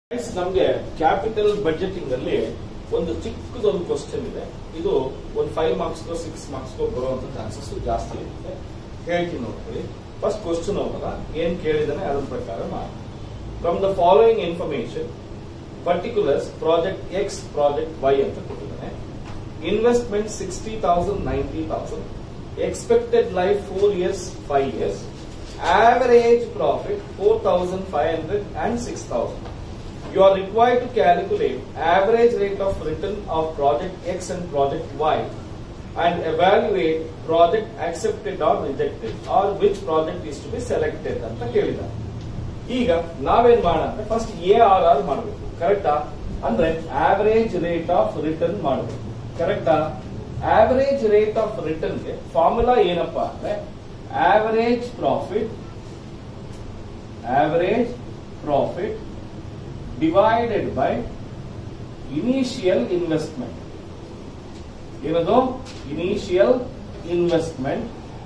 Guys, ನಮ್ಗೆ capital budgeting ಅಲ್ಲಿ ಒಂದು ಚಿಕ್ಕದೊಂದು ಕ್ವಶನ್ ಇದೆ ಇದು ಒಂದು ಫೈವ್ ಮಾರ್ಕ್ಸ್ ಸಿಕ್ಸ್ ಮಾರ್ಕ್ಸ್ ಬರುವಂತ ಚಾನ್ಸಸ್ ಜಾಸ್ತಿ ಇರುತ್ತೆ ಹೇಳ್ತೀನಿ ನೋಡ್ಕೊಳ್ಳಿ ಫಸ್ಟ್ ಕ್ವಶನ್ ಹೋಗಲ್ಲ ಏನ್ ಕೇಳಿದಾನೆ ಅದ್ರ ಪ್ರಕಾರ ಮಾಡಿ from the following information particulars project X project Y ಅಂತ ಕೊಟ್ಟಿದ್ದಾನೆ investment sixty thousand ninety thousand expected life four years five years average profit 4500 and 6000 you are required to calculate average rate of return of project x and project y and evaluate project accepted or rejected or which project is to be selected ಅಂತ ಕೇಳಿದ್ದಾರೆ ಈಗ ನಾವೇನ್ ಮಾಡೋಣ ಅಂದ್ರೆ first A R R ಮಾಡಬೇಕು ಕರೆಕ್ಟಾ ಅಂದ್ರೆ average rate of return ಮಾಡಬೇಕು ಕರೆಕ್ಟಾ ಆವರೇಜ್ ರೇಟ್ ಆಫ್ ರಿಟರ್ನ್ಗೆ ಫಾರ್ಮುಲಾ ಏನಪ್ಪಾ ಅಂದ್ರೆ average profit average profit divided by initial investment ಏನದು ಇನಿಷಿಯಲ್ ಇನ್ವೆಸ್ಟ್ಮೆಂಟ್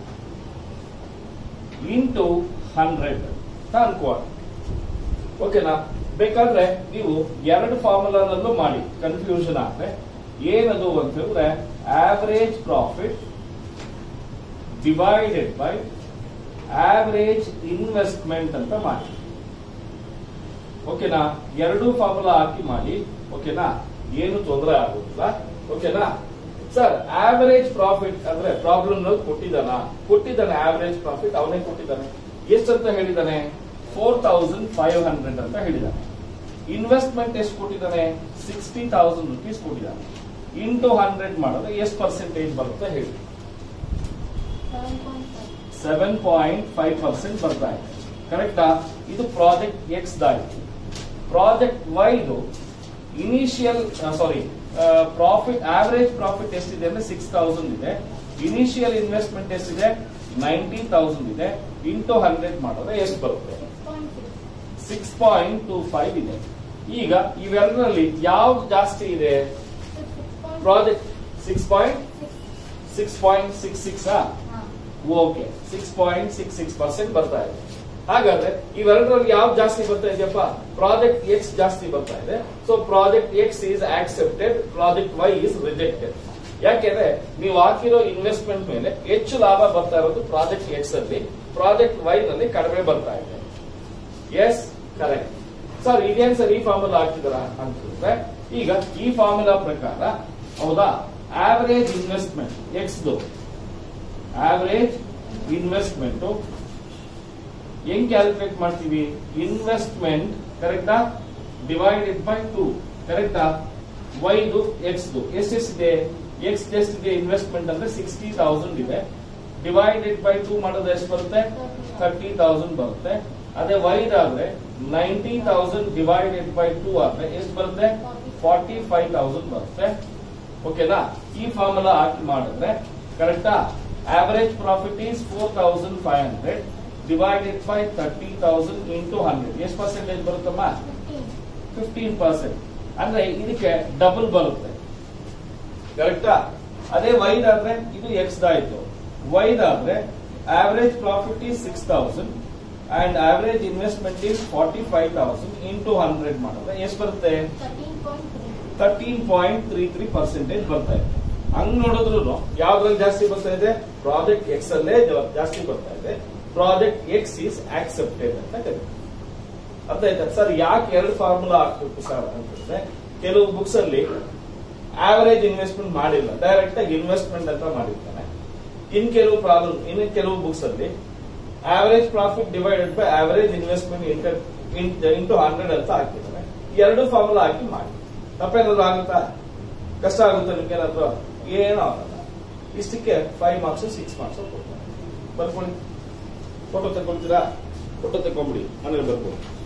ಇಂಟು ಹಂಡ್ರೆಡ್ ಅಂತ ಅನ್ಕೋಣ ಓಕೆನಾ ಬೇಕಾದ್ರೆ ನೀವು ಎರಡು ಫಾರ್ಮುಲಾನಲ್ಲೂ ಮಾಡಿ ಕನ್ಫ್ಯೂಷನ್ ಆದ್ರೆ ಏನದು ಅಂತ ಹೇಳಿದ್ರೆ average profit divided by average investment ಅಂತ ಮಾಡಿ ಓಕೆನಾ ಎರಡು ಫಾರ್ಮುಲಾ ಹಾಕಿ ಮಾಡಿ ಓಕೆನಾ ಏನು ತೊಂದರೆ ಆಗುದಿಲ್ಲ ಓಕೆನಾ ಸರ್ ಆವರೇಜ್ ಪ್ರಾಫಿಟ್ ಅಂದ್ರೆ ಪ್ರಾಬ್ಲಮ್ ಕೊಟ್ಟಿದ್ದಾನ ಕೊಟ್ಟಿದ್ದಾನೆ ಆವರೇಜ್ ಪ್ರಾಫಿಟ್ ಅವನೇ ಕೊಟ್ಟಿದ್ದಾನೆ ಎಷ್ಟಂತ ಹೇಳಿದ್ದಾನೆ ಫೋರ್ ತೌಸಂಡ್ ಫೈವ್ ಹಂಡ್ರೆಡ್ ಅಂತ ಹೇಳಿದ್ದಾನೆ ಇನ್ವೆಸ್ಟ್ಮೆಂಟ್ ಎಷ್ಟು ಕೊಟ್ಟಿದ್ದಾನೆ ಸಿಕ್ಸ್ಟಿ ತೌಸಂಡ್ ರುಪೀಸ್ ಕೊಟ್ಟಿದ್ದಾನೆ ಇಂಟು ಹಂಡ್ರೆಡ್ ಮಾಡಿದ್ರೆ ಎಷ್ಟು ಪರ್ಸೆಂಟೇಜ್ ಬರುತ್ತೆ ಹೇಳಿ ಸೆವೆನ್ ಪಾಯಿಂಟ್ ಫೈವ್ ಪರ್ಸೆಂಟ್ ಬರ್ತಾ ಇದೆ ಕರೆಕ್ಟಾ ಇದು ಪ್ರಾಜೆಕ್ಟ್ ಎಕ್ಸ್ ದಾಯಿತು ಪ್ರಾಜೆಕ್ಟ್ ವೈದು initial sorry profit average profit ಎಷ್ಟಿದೆ ಅಂದ್ರೆ ಸಿಕ್ಸ್ ತೌಸಂಡ್ ಇದೆ ಇನಿಷಿಯಲ್ ಇನ್ವೆಸ್ಟ್ಮೆಂಟ್ ಎಷ್ಟಿದೆ ನೈನ್ಟೀನ್ ತೌಸಂಡ್ ಇದೆ ಇಂಟು ಹಂಡ್ರೆಡ್ ಮಾಡಿದ್ರೆ ಎಷ್ಟು ಬರುತ್ತೆ ಸಿಕ್ಸ್ ಪಾಯಿಂಟ್ ಟೂ ಫೈವ್ ಇದೆ ಈಗ ಇವೆರಡರಲ್ಲಿ ಯಾವ್ದು ಜಾಸ್ತಿ ಇದೆ project six point six point six six okay six point six six percent ಬರ್ತಾ ಇದೆ ಹಾಗಾದ್ರೆ ಇವೆರಡರಲ್ಲಿ ಯಾವ್ದು ಜಾಸ್ತಿ ಬರ್ತಾ ಇದೆಯಪ್ಪ ಪ್ರಾಜೆಕ್ಟ್ ಎಕ್ಸ್ ಜಾಸ್ತಿ ಬರ್ತಾ ಇದೆ so project X is accepted project Y is rejected ಯಾಕೆಂದ್ರೆ ನೀವು ಹಾಕಿರೋ ಇನ್ವೆಸ್ಟ್ಮೆಂಟ್ ಮೇಲೆ ಹೆಚ್ಚು ಲಾಭ ಬರ್ತಾ ಇರೋದು ಪ್ರಾಜೆಕ್ಟ್ ಎಕ್ಸ್ ಅಲ್ಲಿ ಪ್ರಾಜೆಕ್ಟ್ ವೈ ನಲ್ಲಿ ಕಡಿಮೆ ಬರ್ತಾ ಇದೆ ಎಸ್ ಕರೆಕ್ಟ್ ಸರ್ ಇದೇನ್ ಸರ್ ಈ ಫಾರ್ಮುಲಾ ಹಾಕಿದಾರ ಅಂತಂದ್ರೆ ಈಗ ಈ ಫಾರ್ಮುಲಾ ಪ್ರಕಾರ ಹೌದಾ average investment X average investment ಹೆಂಗ್ ಕ್ಯಾಲ್ಕುಲೇಟ್ ಮಾಡ್ತೀವಿ ಇನ್ವೆಸ್ಟ್ಮೆಂಟ್ ಕರೆಕ್ಟಾ ಡಿವೈಡೆಡ್ ಬೈ ಟೂ ಕರೆಕ್ಟಾ ವೈದು ಎಕ್ಸ್ ಎಷ್ಟೆಷ್ಟಿದೆ ಎಕ್ಸ್ ಎಷ್ಟಿದೆ ಇನ್ವೆಸ್ಟ್ಮೆಂಟ್ ಅಂದ್ರೆ ಸಿಕ್ಸ್ಟಿ ತೌಸಂಡ್ ಇದೆ ಡಿವೈಡೆಡ್ ಬೈ ಟೂ ಮಾಡೋದು ಎಷ್ಟು ಬರುತ್ತೆ ಥರ್ಟಿ ತೌಸಂಡ್ ಬರುತ್ತೆ ಅದೇ ವೈದಾದ್ರೆ ninety thousand divided by two ಆದ್ರೆ ಎಷ್ಟು ಬರುತ್ತೆ ಫಾರ್ಟಿ ಫೈವ್ ತೌಸಂಡ್ ಬರುತ್ತೆ ಓಕೆನಾ ಈ ಫಾರ್ಮುಲಾ ಹಾಕಿ ಮಾಡಿದ್ರೆ ಕರೆಕ್ಟಾ average profit is four thousand five hundred divided by thirty thousand into hundred ಎಷ್ಟು ಪರ್ಸೆಂಟೇಜ್ ಬರುತ್ತಮ್ಮ ಫಿಫ್ಟೀನ್ ಪರ್ಸೆಂಟ್ ಅಂದ್ರೆ ಇದಕ್ಕೆ ಡಬಲ್ ಬರುತ್ತೆ ಕರೆಕ್ಟಾ ಅದೇ ವೈದಾದ್ರೆ ಇದು ಎಕ್ಸ್ ಆಯ್ತು ವೈದಾದ್ರೆ average profit is six thousand and average investment is forty five thousand into hundred ಮಾಡಿದ್ರೆ ಎಷ್ಟು ಬರುತ್ತೆ thirteen point three three percentage ಬರ್ತಾ ಇದೆ ಹಂಗ್ ನೋಡಿದ್ರು ಯಾವ್ದ್ರಲ್ಲಿ ಜಾಸ್ತಿ ಬರ್ತಾ ಇದೆ ಪ್ರಾಜೆಕ್ಟ್ ಎಕ್ಸ್ ಅಲ್ಲೇ ಜಾಸ್ತಿ ಬರ್ತಾ ಇದೆ ಪ್ರಾಜೆಕ್ಟ್ ಎಕ್ಸ್ ಈಸ್ ಆಕ್ಸೆಪ್ಟೆಡ್ ಅಂತ ಕರೀತಾರೆ ಅರ್ಥ ಆಯ್ತಾ ಸರ್ ಯಾಕೆ ಎರಡು ಫಾರ್ಮುಲಾ ಹಾಕ್ಬೇಕು ಸರ್ ಅಂತಂದ್ರೆ ಕೆಲವು ಬುಕ್ಸ್ ಅಲ್ಲಿ ಆವರೇಜ್ ಇನ್ವೆಸ್ಟ್ಮೆಂಟ್ ಮಾಡಿಲ್ಲ ಡೈರೆಕ್ಟ್ ಆಗಿ ಇನ್ವೆಸ್ಟ್ಮೆಂಟ್ ಅಂತ ಮಾಡಿರ್ತಾನೆ ಇನ್ ಕೆಲವು ಪ್ರಾಬ್ಲಮ್ ಇನ್ ಕೆಲವು ಬುಕ್ಸ್ ಅಲ್ಲಿ average profit divided by average investment into hundred ಅಂತ ಹಾಕಿದ್ದಾರೆ ಎರಡು ಫಾರ್ಮುಲಾ ಹಾಕಿ ಮಾಡಿ ತಪ್ಪೇನಾದ್ರು ಆಗುತ್ತಾ ಕಷ್ಟ ಆಗುತ್ತೆ ನಿಮ್ಗೆ ಏನಾದ್ರು ಏನೂ ಆಗಲ್ಲ ಇಷ್ಟಕ್ಕೆ ಫೈವ್ ಮಾರ್ಕ್ಸ್ ಸಿಕ್ಸ್ ಮಾರ್ಕ್ಸ್ ಕೊಡ್ತಾರೆ ಬರ್ಕೊಳ್ಳಿ ಫೋಟೋ ತಗೊಳ್ತೀರಾ ಫೋಟೋ ತಗೊಂಬಿಡಿ ಮನೇಲಿ ಬರ್ಕೊಳ್ಳಿ